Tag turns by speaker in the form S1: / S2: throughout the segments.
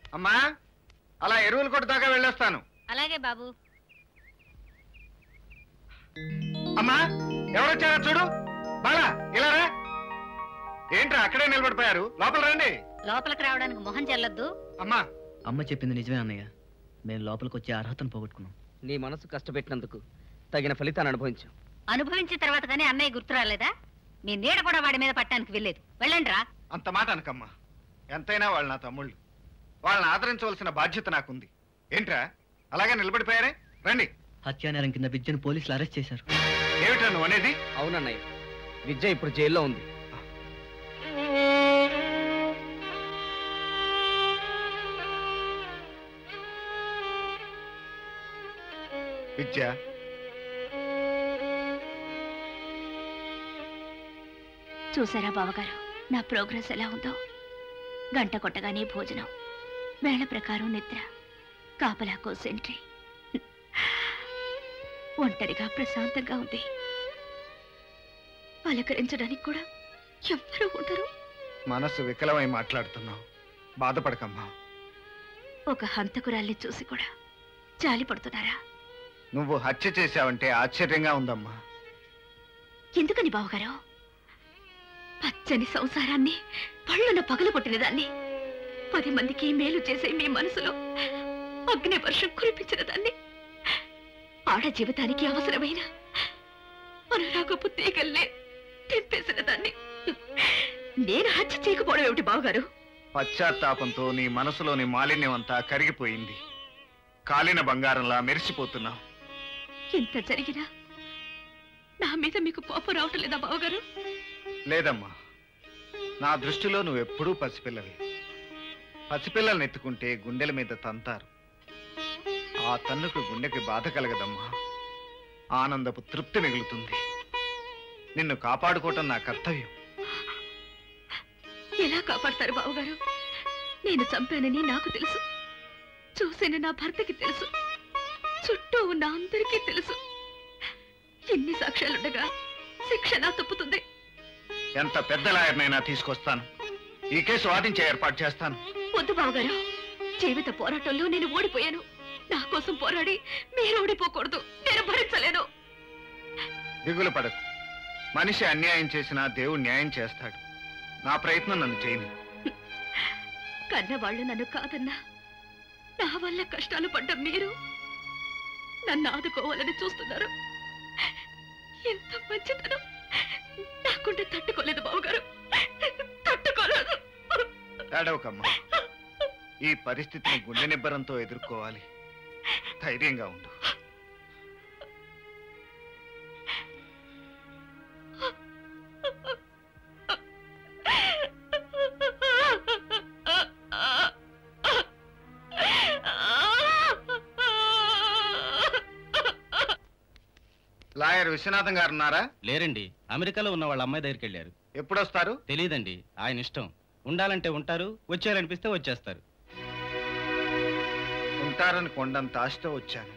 S1: అమ్మా అలా ఎరువులు కొట్టు దాకా వెళ్ళొస్తాను
S2: అలాగే బాబు
S1: అమ్మా ఎవరొచ్చారో చూడు బాలా ఇలా రా ఏంట్రా అక్కడే నిలబడిపోయారు లోపల రండి
S2: లోపలికి రావడానికి మొహం చెల్లొద్దు
S1: అమ్మా
S3: అమ్మ చెప్పింది నిజమే అన్నయ్య మేము లోపలికి వచ్చే అర్హతను పోగొట్టుకున్నాం
S4: నీ మనసు కష్టపెట్టినందుకు తగిన ఫలితాన్ని అనుభవించాం
S2: అనుభవించిన తర్వాత కానీ అన్నయ్య గుర్తు రాలేదా మీ నీడ కూడా వాడి మీద పట్టడానికి వెళ్ళలేదు వెళ్ళండి రా
S1: అంత మాట అనకమ్మా ఎంతైనా వాళ్ళు నా తమ్ముళ్ళు వాళ్ళని ఆదరించవలసిన బాధ్యత నాకుంది ఏంట్రా అలాగే నిలబడిపోయారే రండి
S3: హత్యా నేరం కింద విద్యను పోలీసులు అరెస్ట్ చేశారు
S1: ఏమిటా నువ్వు అనేది
S4: అవునన్నయ్య విద్య ఇప్పుడు జైల్లో ఉంది
S1: విద్య
S5: చూసారా బావగారు నా ప్రోగ్రెస్ ఎలా ఉందో గంట కొట్టగానే భోజనం వేళ ప్రకారం నిద్ర కాపలాకో సెంట్రీ ఒంటరిగా ప్రశాంతంగా ఉంది పలకరించడానికి కూడా ఎవ్వరూ ఉండరు
S1: మనసు వికలమై మాట్లాడుతున్నావు బాధపడకమ్మా
S5: ఒక హంతకురాల్ని చూసి కూడా జాలి పడుతున్నారా
S1: నువ్వు హత్య చేశావంటే ఆశ్చర్యంగా ఉందమ్మా
S5: ఎందుకని బావగారు పచ్చని సంసారాన్ని పళ్ళున పగలు కొట్టిన దాన్ని పది మందికి మేలు చేసే మీ మనసులో అగ్ని వర్షం కురిపించిన దాన్ని ఆడ జీవితానికి అవసరమైన అనురాగపు తీగల్లే తెంపేసిన దాన్ని నేను హత్య చేయకపోవడం ఏమిటి బావగారు
S1: పశ్చాత్తాపంతో నీ మనసులోని మాలిన్యం అంతా కరిగిపోయింది కాలిన బంగారంలా మెరిసిపోతున్నావు
S5: ఎంత జరిగినా నా మీద మీకు కోపం రావటం లేదా బావగారు
S1: లేదమ్మా నా దృష్టిలో నువ్వెప్పుడూ పసిపిల్లవి పసిపిల్లల్ని ఎత్తుకుంటే గుండెల మీద తంతారు ఆ తన్నుకు గుండెకి బాధ కలగదమ్మా ఆనందపు తృప్తి మిగులుతుంది నిన్ను కాపాడుకోవటం నా కర్తవ్యం
S5: ఎలా కాపాడతారు బావగారు నేను చంపానని నాకు తెలుసు చూసిన నా భర్తకి తెలుసు చుట్టూ ఉన్న అందరికీ తెలుసు ఎన్ని సాక్ష్యాలుండగా శిక్ష నా తప్పుతుంది
S1: ఎంత పెద్ద లాయర్నైనా తీసుకొస్తాను ఈ కేసు వాదించే ఏర్పాటు చేస్తాను
S5: వద్దు బావగారు జీవిత పోరాటంలో నేను ఓడిపోయాను నా కోసం పోరాడి మీరు ఓడిపోకూడదు నేను భరించలేను
S1: దిగులు పడకు మనిషి అన్యాయం చేసినా దేవుడు న్యాయం చేస్తాడు నా ప్రయత్నం నన్ను చేయని
S5: కన్నవాళ్ళు నన్ను కాదన్నా నా వల్ల కష్టాలు పడ్డ మీరు నన్ను ఆదుకోవాలని చూస్తున్నారు ఎంత మంచితనం నాకుంటే తట్టుకోలేదు బావగారు తట్టుకోలేదు
S1: ఏడవకమ్మా ఈ పరిస్థితిని గుండె నిబ్బరంతో ఎదుర్కోవాలి ధైర్యంగా ఉండు లాయర్ విశ్వనాథం గారు ఉన్నారా
S6: లేరండి అమెరికాలో ఉన్న వాళ్ళ అమ్మాయి దగ్గరికి వెళ్ళారు
S1: ఎప్పుడొస్తారు
S6: తెలియదండి ఆయన ఇష్టం ఉండాలంటే ఉంటారు వచ్చారనిపిస్తే వచ్చేస్తారు
S1: ఉంటారని కొండంత ఆశతో వచ్చాను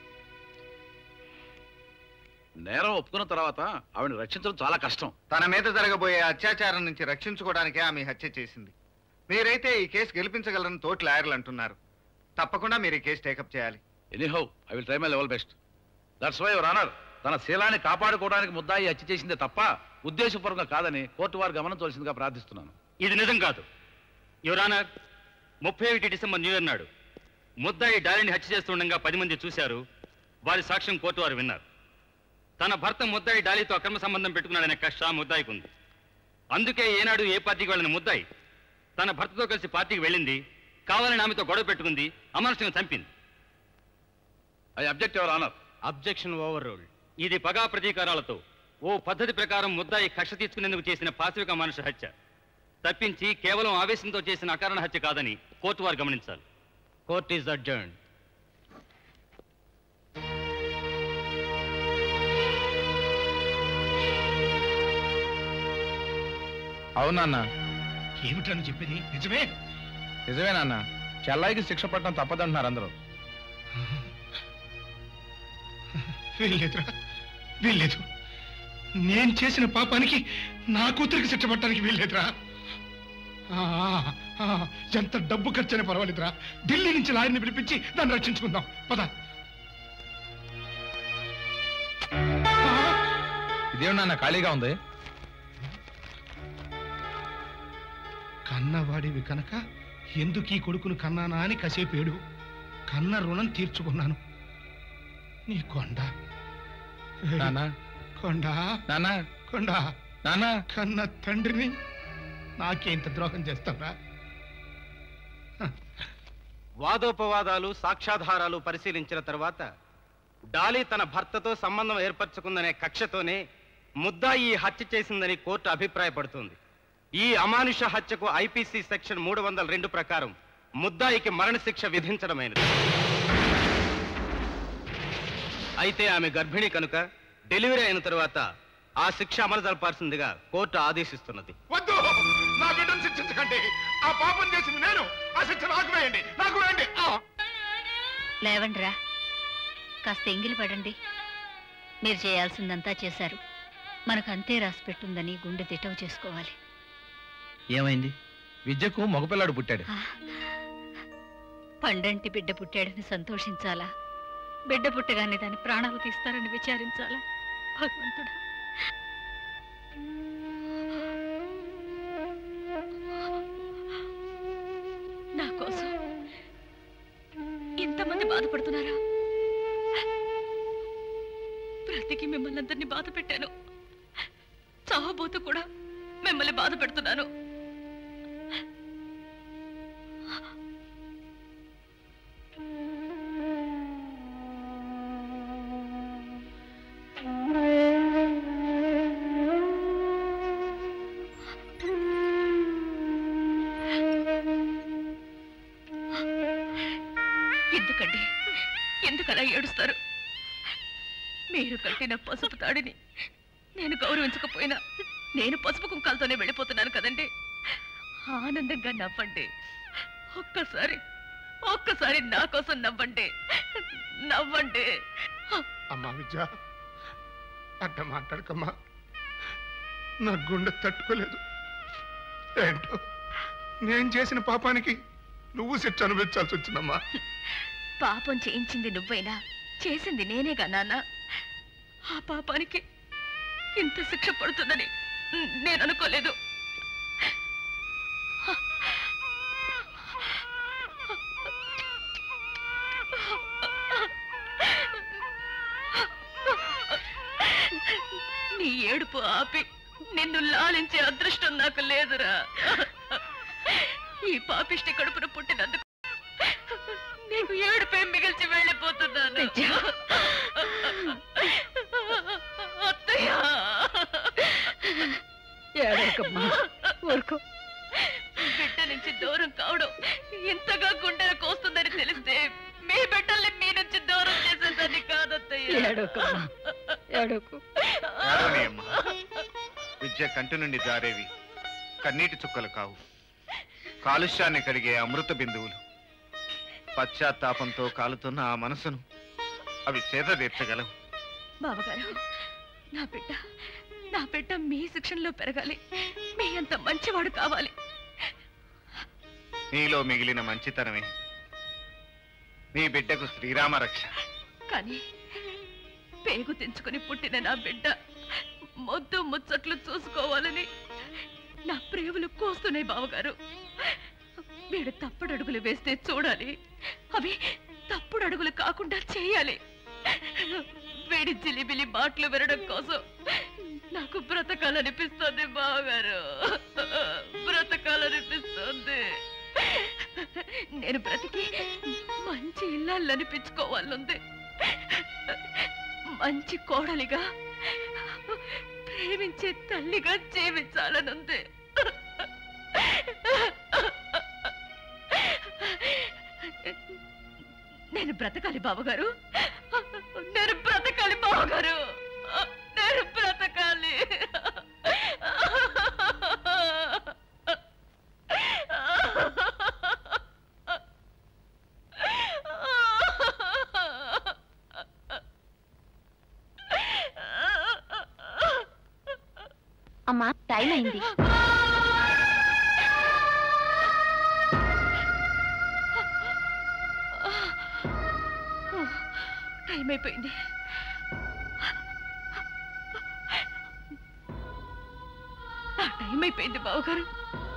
S7: నేరం ఒప్పుకున్న తర్వాత ఆవిడని రక్షించడం చాలా కష్టం
S1: తన మీద జరగబోయే అత్యాచారం నుంచి రక్షించుకోవడానికే ఆమె హత్య చేసింది మీరైతే ఈ కేసు గెలిపించగలరని తోటి లాయర్లు అంటున్నారు తప్పకుండా మీరు ఈ కేసు టేకప్ చేయాలి
S7: anyhow I will try my level best that's why your honour తన శీలాన్ని కాపాడుకోవడానికి ముద్దాయి హత్య చేసిందే తప్ప ఉద్దేశపూర్వకంగా కాదని కోర్టు వారు గమనించవలసిందిగా ప్రార్థిస్తున్నాను
S8: ఇది నిజం కాదు యువరానర్ ముప్పై ఒకటి డిసెంబర్ న్యూ ఇయర్ నాడు ముద్దాయి డాలిని హత్య చేస్తుండగా పది మంది చూశారు వారి సాక్ష్యం కోర్టు వారు విన్నారు తన భర్త ముద్దాయి డాలితో అక్రమ సంబంధం పెట్టుకున్నాడనే కష్ట ముద్దాయికి ఉంది అందుకే ఏనాడు ఏ పార్టీకి వెళ్ళిన ముద్దాయి తన భర్తతో కలిసి పార్టీకి వెళ్ళింది కావాలని ఆమెతో గొడవ పెట్టుకుంది అమరసింగ్ చంపింది
S7: I object your honour
S8: objection overruled ఇది పగా ప్రతీకారాలతో ఓ పద్ధతి ప్రకారం ముద్దాయి కక్ష తీర్చుకునేందుకు చేసిన పాశవిక మనుషు హత్య తప్పించి కేవలం ఆవేశంతో చేసిన అకారణ హత్య కాదని కోర్టు వారు గమనించాలి కోర్ట్ ఈజ్ అడ్జర్న్
S9: అవునన్నా
S10: ఏమిటని చెప్పేది నిజమే
S9: నిజమేనన్నా చెల్లాయికి శిక్ష పడటం తప్పదంటున్నారు అందరూ
S10: వీల్లేదురా వీల్లేదు నేను చేసిన పాపానికి నా కూతురికి శిక్ష పట్టడానికి వీల్లేదురా ఆ, ఆ, ఎంత డబ్బు ఖర్చైనా పర్వాలేదురా ఢిల్లీ నుంచి లాయర్ని పిలిపించి దాన్ని రక్షించుకుందాం పద
S9: ఇదేం నాన్న ఖాళీగా ఉంది
S10: కన్నవాడివి కనుక ఎందుకు ఈ కొడుకును కన్నానా అని కసేపేడు కన్న రుణం తీర్చుకున్నాను నీ కొండ
S9: నాన్న
S10: కొండ
S9: నాన్న
S10: కొండ
S9: నాన్న
S10: కన్న తండ్రిని నాకేంత ద్రోహం చేస్తావా
S6: వాదోపవాదాలు సాక్ష్యాధారాలు పరిశీలించిన తర్వాత డాలీ తన భర్తతో సంబంధం ఏర్పరచుకుందనే కక్షతోనే ముద్దాయి ఈ హత్య చేసిందని కోర్టు అభిప్రాయపడుతుంది ఈ అమానుష హత్యకు ఐపీసీ సెక్షన్ మూడు వందల రెండు ప్రకారం ముద్దాయికి మరణశిక్ష విధించడమైనది అయితే ఆమె గర్భిణి కనుక డెలివరీ అయిన తరువాత ఆ శిక్ష అమలు జరపాల్సిందిగా కోర్టు ఆదేశిస్తున్నది
S10: వద్దు నా బిడ్డను శిక్షించకండి ఆ పాపం చేసింది నేను ఆ శిక్ష నాకు వేయండి నాకు వేయండి ఆ!
S2: లేవండ్రా కాస్త ఎంగిలి పడండి మీరు చేయాల్సిందంతా చేశారు మనకు అంతే రాసి పెట్టుందని గుండె దిటవు చేసుకోవాలి
S3: ఏమైంది
S9: విద్యకు మగపిల్లాడు పుట్టాడు
S2: ఆ, పండంటి బిడ్డ పుట్టాడని సంతోషించాలా బిడ్డ పుట్టగానే దాని ప్రాణాలు తీస్తారని విచారించాలా భగవంతుడా
S5: నా కోసం ఇంతమంది బాధపడుతున్నారా బ్రతికి మిమ్మల్ని అందరినీ బాధ పెట్టాను చావబోతూ కూడా మిమ్మల్ని బాధ పెడుతున్నాను ఎందుకండి ఎందుకలా ఏడుస్తారు మీరు కట్టిన పసుపు తాడిని నేను గౌరవించకపోయినా నేను పసుపు కుంకాలతోనే వెళ్ళిపోతున్నాను కదండి ఆనందంగా నవ్వండి ఒక్కసారి ఒక్కసారి నా కోసం నవ్వండి నవ్వండి
S10: అమ్మా విద్య అట్ట మాట్లాడకమ్మా నా గుండె తట్టుకోలేదు ఏంటో నేను చేసిన పాపానికి నువ్వు శిక్ష అనుభవించాల్సి వచ్చిందమ్మా
S5: పాపం చేయించింది నువ్వైనా చేసింది నేనేగా నాన్న ఆ పాపానికి ఇంత శిక్ష పడుతుందని నేను అనుకోలేదు నీ ఏడుపు ఆపి నిన్ను లాలించే అదృష్టం నాకు లేదురా ఈ పాపిష్టి కడుపున పుట్టినందుకు నీకు ఏడుపే మిగిల్చి వెళ్ళిపోతున్నాను అత్తయ్య
S2: ఏడవకమ్మా ఊరుకో
S5: బిడ్డ నుంచి దూరం కావడం ఇంతగా గుండెలు కోస్తుందని తెలిస్తే మీ బిడ్డల్ని మీ నుంచి దూరం చేసేదాన్ని కాదత్తయ్య
S2: ఏడవకమ్మా ఏడవకు
S1: ఏడవని అమ్మా విద్య కంటి నుండి జారేవి కన్నీటి చుక్కలు కావు కాలుష్యాన్ని కడిగే అమృత బిందువులు పశ్చాత్తాపంతో కాలుతున్న ఆ మనసును అవి సేద తీర్చగలవు
S5: బావగారు నా బిడ్డ నా బిడ్డ మీ శిక్షణలో పెరగాలి మీ అంత మంచివాడు కావాలి
S1: నీలో మిగిలిన మంచితనమే నీ బిడ్డకు శ్రీరామ రక్ష
S5: కానీ పేగు తెంచుకొని పుట్టిన నా బిడ్డ మొద్దు ముచ్చట్లు చూసుకోవాలని నా ప్రేమలు కోస్తున్నాయి బావగారు వీడు తప్పుడు అడుగులు వేస్తే చూడాలి అవి తప్పుడు అడుగులు కాకుండా చేయాలి వేడి జిలిబిలి బాట్లు వినడం కోసం నాకు బ్రతకాలనిపిస్తుంది బావగారు బ్రతకాలనిపిస్తుంది నేను బ్రతికి మంచి ఇల్లాలు అనిపించుకోవాలనుంది మంచి కోడలిగా ప్రేమించే తల్లిగా జీవించాలనుంది నేను బ్రతకాలి బావగారు నేను బ్రతకాలి బావగారు నేను బ్రతకాలి
S11: అమ్మా టైం అయింది
S5: టైం అయిపోయింది నా టైం అయిపోయింది బావగారు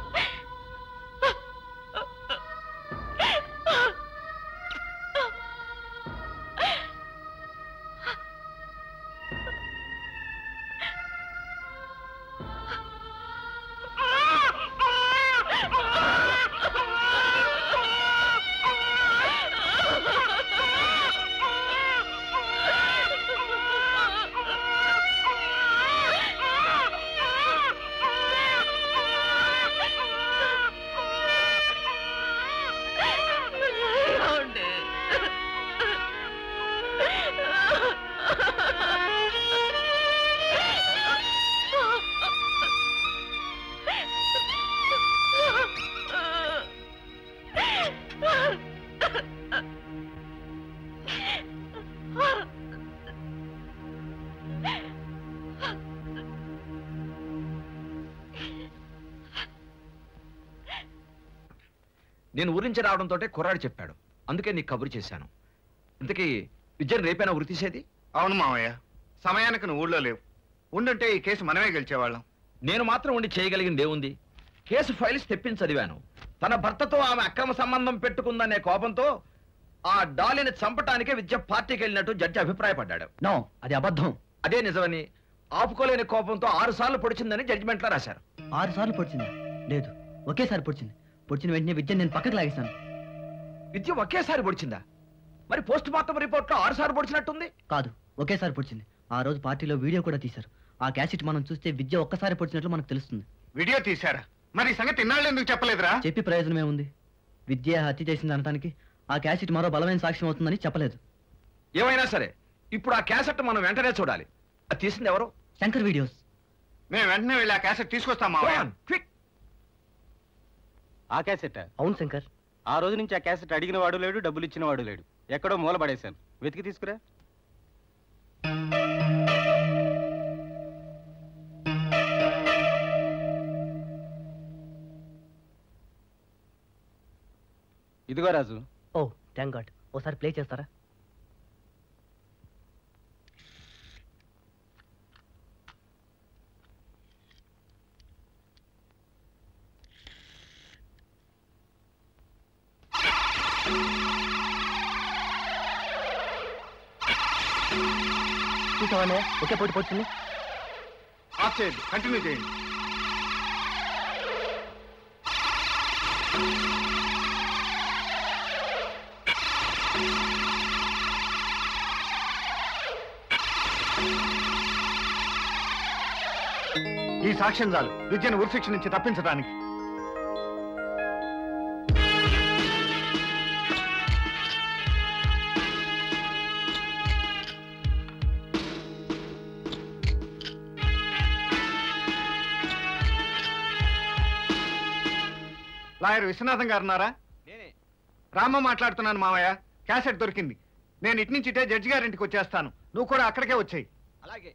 S11: నేను ఊరి నుంచి రావడంతో కుర్రాడు చెప్పాడు అందుకే నీకు కబురు చేశాను ఇంతకీ విద్యను రేపైనా ఉరి తీసేది
S1: అవును మావయ్య సమయానికి నువ్వు ఊళ్ళో లేవు ఉండుంటే ఈ కేసు మనమే గెలిచేవాళ్ళం
S11: నేను మాత్రం ఉండి చేయగలిగింది ఏముంది కేసు ఫైల్స్ తెప్పించి చదివాను తన భర్తతో ఆమె అక్రమ సంబంధం పెట్టుకుందనే కోపంతో ఆ డాలిని చంపటానికే విద్య పార్టీకి వెళ్ళినట్టు జడ్జి అభిప్రాయపడ్డాడు
S3: నో అది అబద్ధం
S11: అదే నిజమని ఆపుకోలేని కోపంతో ఆరు సార్లు పొడిచిందని జడ్జిమెంట్లో రాశారు
S3: ఆరు సార్లు పొడిచిందా లేదు ఒకేసారి పొడిచింది పొడిచిన వెంటనే విద్యను నేను పక్కకు లాగేశాను
S11: విద్య ఒకేసారి పొడిచిందా మరి పోస్ట్ మార్టం రిపోర్ట్లో ఆరు సార్లు పొడిచినట్టుంది
S3: కాదు ఒకేసారి పొడిచింది ఆ రోజు పార్టీలో వీడియో కూడా తీశారు ఆ క్యాసెట్ మనం చూస్తే విద్య ఒక్కసారి పొడిచినట్లు మనకు తెలుస్తుంది
S1: వీడియో తీశారా మరి ఈ సంగతి ఇన్నాళ్ళు ఎందుకు చెప్పలేదురా
S3: చెప్పి ప్రయోజనం ఏముంది విద్య హత్య చేసింది అనటానికి ఆ క్యాసెట్ మరో బలమైన సాక్ష్యం అవుతుందని చెప్పలేదు
S11: ఏమైనా సరే ఇప్పుడు ఆ క్యాసెట్ మనం వెంటనే చూడాలి అది తీసింది ఎవరు
S3: శంకర్ వీడియోస్
S1: మేము వెంటనే వెళ్ళి ఆ క్యాసెట్ తీసుకొస్తాం మావయ్య
S11: క్విక్
S6: ఆ క్యాసెట్
S3: అవును శంకర్
S6: ఆ రోజు నుంచి ఆ క్యాసెట్ అడిగిన వాడు లేడు డబ్బులు ఇచ్చిన వాడు లేడు ఎక్కడో మూల పడేశాను వెతికి తీసుకురా ఇదిగో రాజు
S3: ఓ థ్యాంక్ గాడ్ ఓసారి ప్లే చేస్తారా చూసావా ఒకే పోటీ పోతుంది
S1: ఆఫ్ చేయండి కంటిన్యూ చేయండి ఈ సాక్ష్యం చాలు విద్యను ఉరిశిక్ష నుంచి తప్పించడానికి లాయర్ విశ్వనాథం గారు ఉన్నారా రామ మాట్లాడుతున్నాను మావయ్య క్యాసెట్ దొరికింది నేను ఇటు నుంచి ఇటే జడ్జి గారింటికి వచ్చేస్తాను నువ్వు కూడా అక్కడికే వచ్చాయి
S11: అలాగే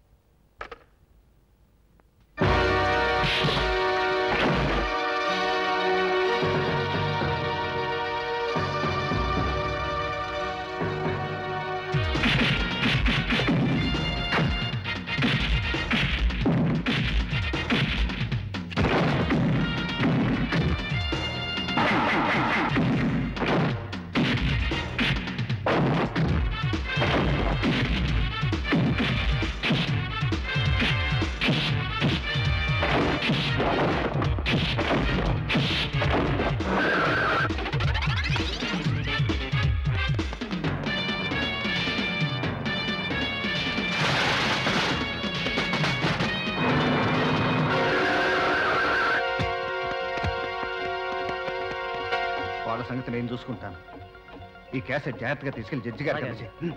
S1: వాళ్ళ సంగతి నేను చూసుకుంటాను ఈ క్యాసెట్ జాగ్రత్తగా తీసుకెళ్లి జడ్జి గారికి
S3: అలాగే.
S1: అందజేయి.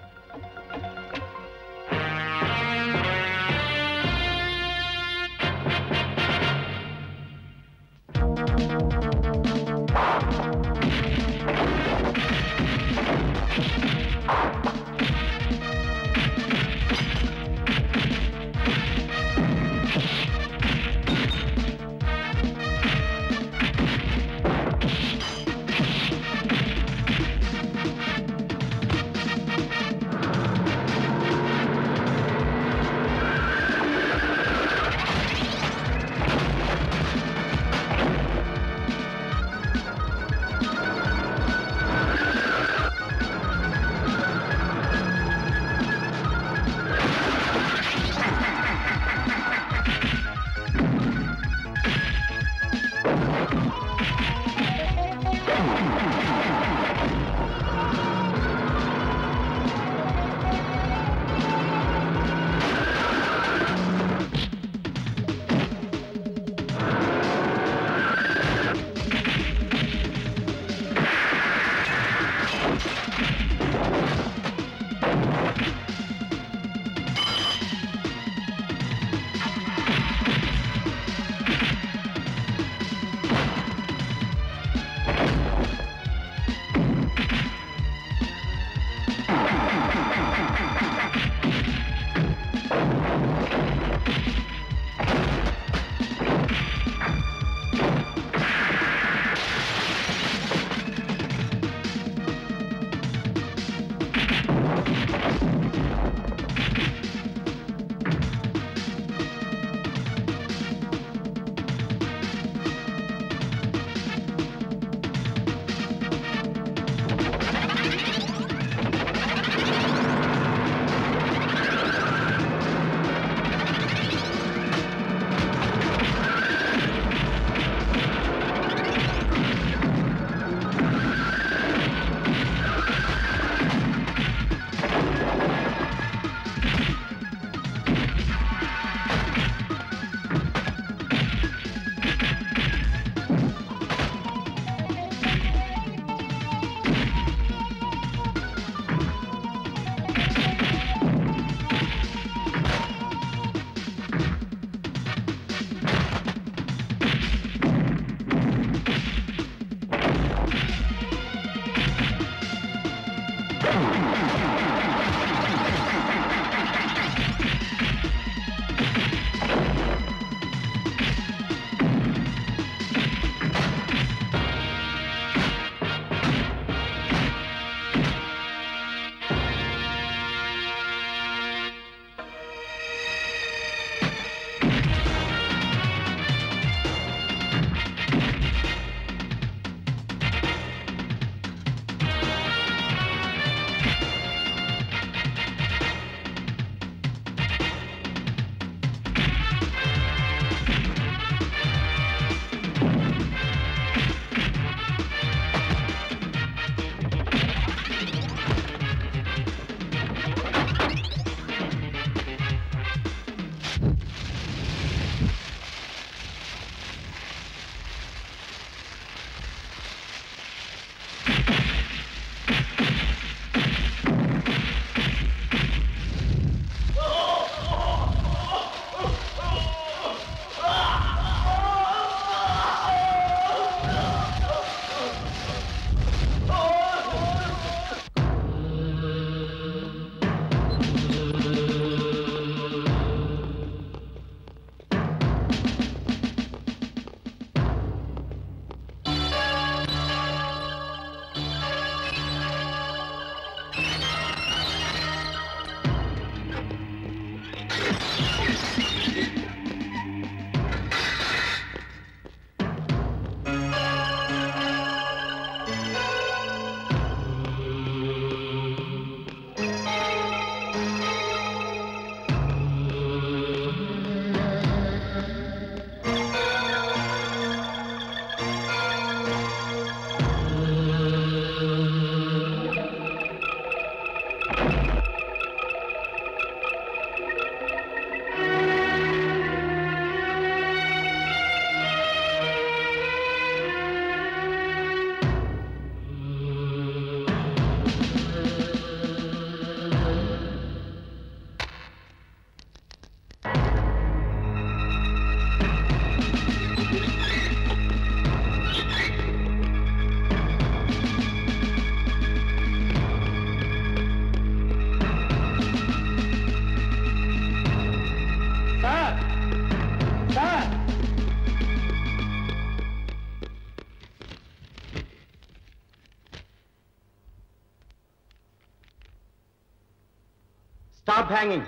S6: స్టాప్ హ్యాంగింగ్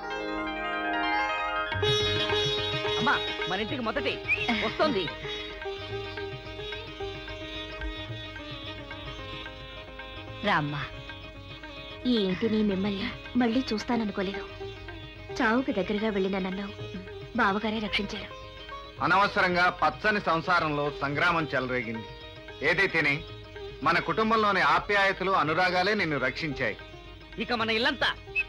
S4: అమ్మా మన ఇంటికి మొదటి వస్తుంది
S5: రామ్మా ఈ ఇంటిని మిమ్మల్ని మళ్ళీ చూస్తాననుకోలేదు చావుకి దగ్గరగా వెళ్ళిన నన్ను బావగారే రక్షించారు
S1: అనవసరంగా పచ్చని సంసారంలో సంగ్రామం చెలరేగింది ఏదైతేనే మన కుటుంబంలోని ఆప్యాయతలు అనురాగాలే నిన్ను రక్షించాయి
S4: ఇక మన ఇల్లంతా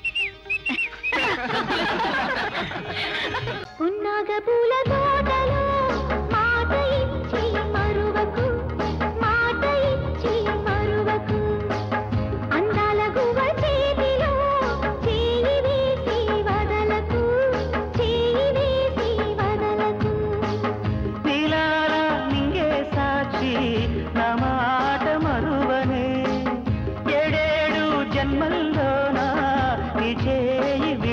S12: పున్నాగ పూల తోటలో మాట ఇచ్చి మరువకు మాట ఇచ్చి మరువకు అందాల గువ్వ చేతిలో చేయి వేసి వదలకు చేయి వేసి వదలకు
S13: నీలాల నింగే సాక్షి నా మాట మరువనే ఏడేడు జన్మల్లోనా నీ చేయి